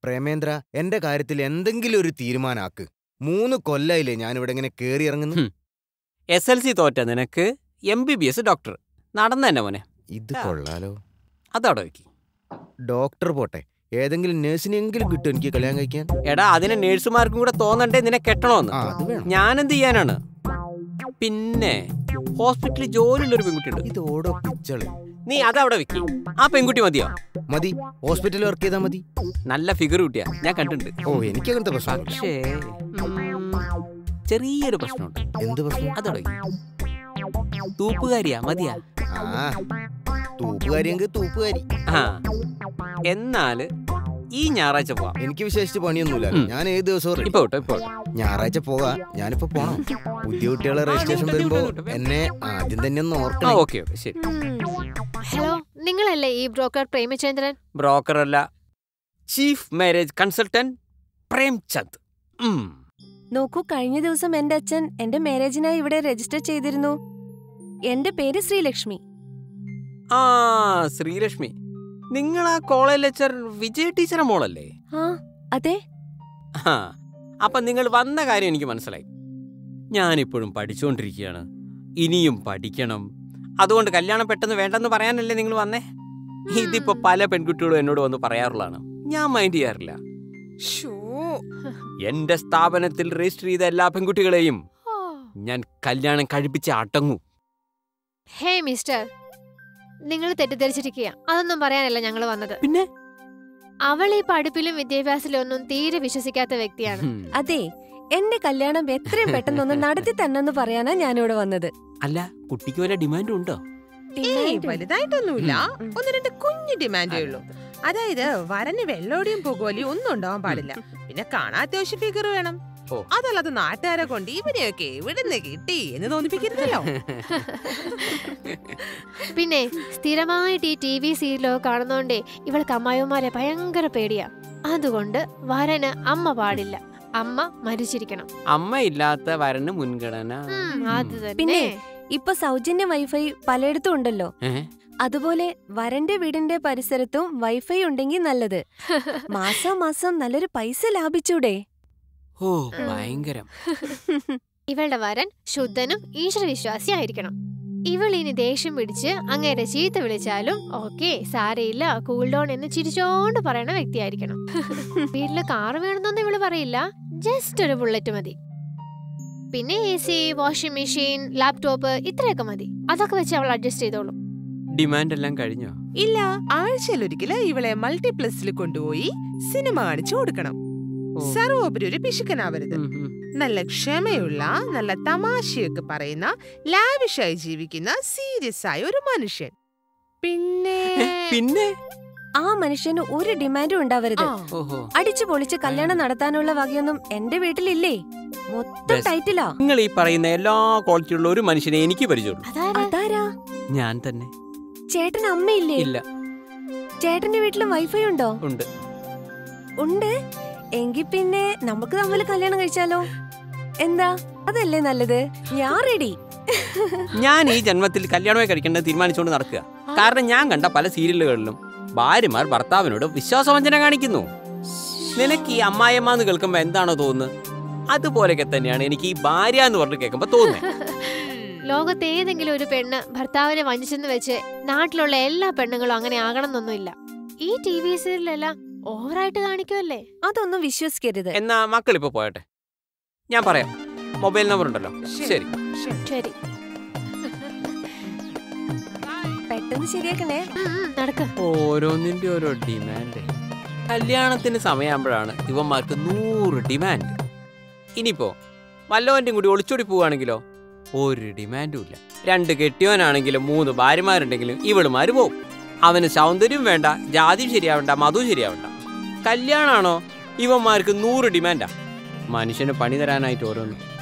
പ്രേമേന്ദ്ര എന്റെ കാര്യത്തിൽ എന്തെങ്കിലും ഒരു തീരുമാനാക്ക് മൂന്ന് കൊല്ലായില്ലേ ഞാനിവിടെ ഇങ്ങനെ കേറി ഇറങ്ങുന്നു ഹും. എസ് എൽ സി തോറ്റ നിനക്ക് M B B S doctor നടന്ന തന്നെ മോനെ ഇത് കൊള്ളാലോ അതവിടെ വെക്കി ഡോക്ടർ പോട്ടെ ഏതെങ്കിലും നഴ്സിനെങ്കിലും കിട്ടും എനിക്ക് കല്യാണം കഴിക്കാൻ എടാ അതിനെ നേഴ്സുമാർക്കും കൂടെ തോന്നണ്ടേ നിന്നെ കെട്ടണോന്ന് ആ അത് വേണം ഞാനെന്ത് ചെയ്യാനാണ് പിന്നെ ഹോസ്പിറ്റലിൽ ജോലിയുള്ള ഒരു പെൺകുട്ടിയുണ്ട് ഇത് ഓടോ പിച്ചള് നീ അതവിടെ വെക്കി ആ പെൺകുട്ടി മതിയോ മതി ഹോസ്പിറ്റലിൽ വർക്ക് ചെയ്താൽ മതി നല്ല ഫിഗർ കുട്ടിയാ ഞാൻ കണ്ടിട്ടുണ്ട് ഓ എനിക്ക് അങ്ങനത്തെ പ്രശ്നം പക്ഷേ ഉം, ചെറിയൊരു പ്രശ്നമുണ്ട് എന്ത് പ്രശ്നം അതവിടെ തൂപ്പുകാരിയാ മതിയാ ആ തൂപ്പുകാരിയെങ്കിൽ തൂപ്പുകാരി ആ എന്നാല് ഈ ഞായറാഴ്ച പോവാം എനിക്ക് വിശേഷിച്ച് പണിയൊന്നുമില്ല ഉം. ഞാൻ ഏത് ദിവസവും ready. ഇപ്പൊ വിട്ടോ ഇപ്പൊ വിട്ടോ. ഞായറാഴ്ച പോകാ ഞാനിപ്പോ പോണം പുതിയ കുട്ടികളെ രജിസ്ട്രേഷൻ വിട്ടു, വരുമ്പോ വിട്ടു, വിട്ടു. എന്നെ ആദ്യം തന്നെ ഒന്ന് ആ ഓർക്കണം ഓക്കെ ഓക്കെ ശരി ഹലോ നിങ്ങളല്ലേ ഈ ബ്രോക്കർ പ്രേമചന്ദ്രൻ ബ്രോക്കർ അല്ല ചീഫ് മാരേജ് കൺസൾട്ടന്റ് പ്രേംചന്ദ് ഉം. നോക്കൂ കഴിഞ്ഞ ദിവസം എന്റെ അച്ഛൻ എന്റെ മാരേജിനായി ഇവിടെ രജിസ്റ്റർ ചെയ്തിരുന്നു എന്റെ പേര് ശ്രീലക്ഷ്മി ആ ശ്രീലക്ഷ്മി നിങ്ങൾ ആ കോളേജ് ലെക്ചർ വിജയ ടീച്ചറെ മോളല്ലേ ആ അതെ ആ അപ്പൊ നിങ്ങൾ വന്ന കാര്യം എനിക്ക് മനസ്സിലായി ഞാനിപ്പോഴും പഠിച്ചുകൊണ്ടിരിക്കുകയാണ് ഇനിയും പഠിക്കണം അതുകൊണ്ട് കല്യാണം പെട്ടെന്ന് വേണ്ടെന്ന് പറയാനല്ലേ നിങ്ങൾ വന്നേ ഇതിപ്പോ പല പെൺകുട്ടികളും എന്നോട് വന്ന് പറയാറുള്ളതാണ് ഞാൻ മൈൻഡ് ചെയ്യാറില്ല എന്റെ സ്ഥാപനത്തിൽ രജിസ്റ്റർ ചെയ്ത എല്ലാ പെൺകുട്ടികളെയും ഞാൻ കല്യാണം കഴിപ്പിച്ച് അടങ്ങൂ ഹേ മിസ്റ്റർ നിങ്ങൾ തെറ്റിദ്ധരിച്ചിരിക്കുക അതൊന്നും പറയാനല്ല ഞങ്ങൾ വന്നത് പിന്നെ അവൾ ഈ പഠിപ്പിലും വിദ്യാഭ്യാസത്തിലും ഒന്നും തീരെ വിശ്വസിക്കാത്ത വ്യക്തിയാണ് ഹും. അതെ എന്റെ കല്യാണം എത്രയും പെട്ടെന്നൊന്ന് നടത്തി തന്നെന്ന് പറയാനാ ഞാനിവിടെ വന്നത് അല്ല കുട്ടിക്ക് വല്ല ഡിമാൻഡും ഉണ്ടോ ഏയ് വലുതായിട്ടൊന്നുമില്ല ഉം. ഒന്ന് രണ്ട് കുഞ്ഞു ഡിമാൻഡേ ഉള്ളൂ അതായത് വരന് വെള്ളോടിയും പുകോലിയും ഒന്നും ഉണ്ടാവാൻ പാടില്ല പിന്നെ കാണാൻ അത്യാവശ്യം ഫിഗർ വേണം ഓ. അതല്ലാതെ നാട്ടുകാരെ കൊണ്ട് ഇവനെയൊക്കെ എവിടുന്ന് കിട്ടി എന്ന് തോന്നിപ്പിക്കരുതല്ലോ പിന്നെ സ്ഥിരമായിട്ട് ഈ ടി വി സീരിയലൊക്കെ കാണുന്നോണ്ടേ ഇവൾക്ക് അമ്മായിമാരെ ഭയങ്കര പേടിയാ അതുകൊണ്ട് വരന് അമ്മ പാടില്ല അമ്മ മരിച്ചിരിക്കണം അമ്മ ഇല്ലാത്ത വരന് മുൻഗണന ഉം, അത് പിന്നെ തന്നെ ഇപ്പൊ സൗജന്യ വൈഫൈ പലയിടത്തും ഉണ്ടല്ലോ ഏ? അതുപോലെ വരന്റെ വീടിന്റെ പരിസരത്തും വൈഫൈ ഉണ്ടെങ്കിൽ നല്ലത് മാസം മാസം നല്ലൊരു പൈസ ലാഭിച്ചൂടെ ഓ ഭയങ്കരം ഇവളുടെ വരൻ ശുദ്ധനും ഈശ്വരവിശ്വാസി ആയിരിക്കണം ഇവൾ ഇനി ദേഷ്യം പിടിച്ച് അങ്ങേരെ ചീത്ത വിളിച്ചാലും ഓക്കെ സാരയില്ല കൂൾ ഡൗൺ എന്ന് ചിരിച്ചോണ്ട് പറയണ വ്യക്തിയായിരിക്കണം വീട്ടില് കാറ് വേണമെന്നൊന്നും ഇവള് പറയില്ല ജസ്റ്റ് ഒരു ബുള്ളറ്റ് മതി പിന്നെ A C washing machine laptop ഇത്രയൊക്കെ മതി അതൊക്കെ വെച്ച് അവൾ അഡ്ജസ്റ്റ് ചെയ്തോളും ഡിമാൻഡ് എല്ലാം കഴിഞ്ഞോ ഇല്ല ആഴ്ചയിലൊരിക്കല് ഇവളെ മൾട്ടിപ്ലക്സിൽ കൊണ്ടുപോയി സിനിമ കാണിച്ചു കൊടുക്കണം ഓ. സർവോപരി ഒരു പിശുക്കനാവരുത് ഉം, ഉം. നല്ല ക്ഷമയുള്ള നല്ല തമാശയൊക്കെ പറയുന്ന ലാവിഷായി ജീവിക്കുന്ന സീരിയസ് ആയ ഒരു മനുഷ്യൻ പിന്നെ ഏ, പിന്നെ ആ മനുഷ്യന് ഒരു ഡിമാൻഡും ഉണ്ടാവരുത് ആ, ഓഹോ അടിച്ചു പൊളിച്ച് കല്യാണം നടത്താനുള്ള വകയൊന്നും എന്റെ വീട്ടിലില്ലേ മൊത്തം Best. ടൈറ്റിലാ നിങ്ങൾ ഈ പറയുന്ന എല്ലാ ക്വാളിറ്റിയുള്ള ഒരു മനുഷ്യനെ എനിക്ക് പരിചയമുള്ളൂ അതാരാ അതാരാ ഞാൻ തന്നെ ചേട്ടന് അമ്മയില്ലേ ഇല്ല ചേട്ടന്റെ വീട്ടിലും വൈഫൈ ഉണ്ടോ ഉണ്ട് ഉണ്ട് എങ്കിൽ പിന്നെ നമുക്ക് തമ്മിൽ കല്യാണം കഴിച്ചാലോ എന്താ അതല്ലേ നല്ലത് ഞാൻ റെഡി ഞാൻ ഈ ജന്മത്തിൽ കല്യാണമായി കഴിക്കേണ്ടത് തീരുമാനിച്ചുകൊണ്ട് നടക്കുക കാരണം ഞാൻ കണ്ട പല സീരിയലുകളിലും ഭാര്യമാർ ഭർത്താവിനോട് വിശ്വാസവഞ്ചന കാണിക്കുന്നു നിനക്ക് ഈ അമ്മായിയമ്മ എന്ന് കേൾക്കുമ്പോ എന്താണോ തോന്നുന്നത് അതുപോലെയൊക്കെ തന്നെയാണ് എനിക്ക് ഈ ഭാര്യ എന്ന് പറഞ്ഞ് കേൾക്കുമ്പോ തോന്നുന്നത് ലോകത്ത് ഏതെങ്കിലും ഒരു പെണ്ണ് ഭർത്താവിനെ വഞ്ചിച്ചെന്ന് വെച്ച് നാട്ടിലുള്ള എല്ലാ പെണ്ണുങ്ങളും അങ്ങനെ ആകണമെന്നൊന്നുമില്ല ഈ ടി വി സീരിയലെല്ലാം ഓവറായിട്ട് കാണിക്കുമല്ലേ അതൊന്നും വിശ്വസിക്കരുത് എന്നാ മക്കളിപ്പോ പോയട്ടെ ഞാൻ പറയാം മൊബൈൽ നമ്പർ ഉണ്ടല്ലോ ശരി ശരി. ശരി പെട്ടെന്ന് ശരിയാക്കണേ ഉം, ഉം, നടക്ക് ഓരോന്നിന്റെ ഓരോ ഡിമാൻഡ് കല്യാണത്തിന് സമയമാകുമ്പോഴാണ് ഇവന്മാർക്ക് നൂറ് ഡിമാൻഡ് ഇനിയിപ്പോ വല്ലവന്റെയും കൂടി ഒളിച്ചോടി പോവുകയാണെങ്കിലോ ഒരു ഡിമാൻഡും ഇല്ല രണ്ട് കെട്ടിയോനാണെങ്കിലും മൂന്ന് ഭാര്യമാരുണ്ടെങ്കിലും ഇവളുമാര് പോവും അവന് സൗന്ദര്യം വേണ്ട ജാതിയും ശരിയാവണ്ട മതവും ശരിയാവണ്ട കല്യാണാണോ ഇവന്മാർക്ക് നൂറ് ഡിമാൻഡാ മനുഷ്യന് പണി തരാനായിട്ട് ഓരോന്ന്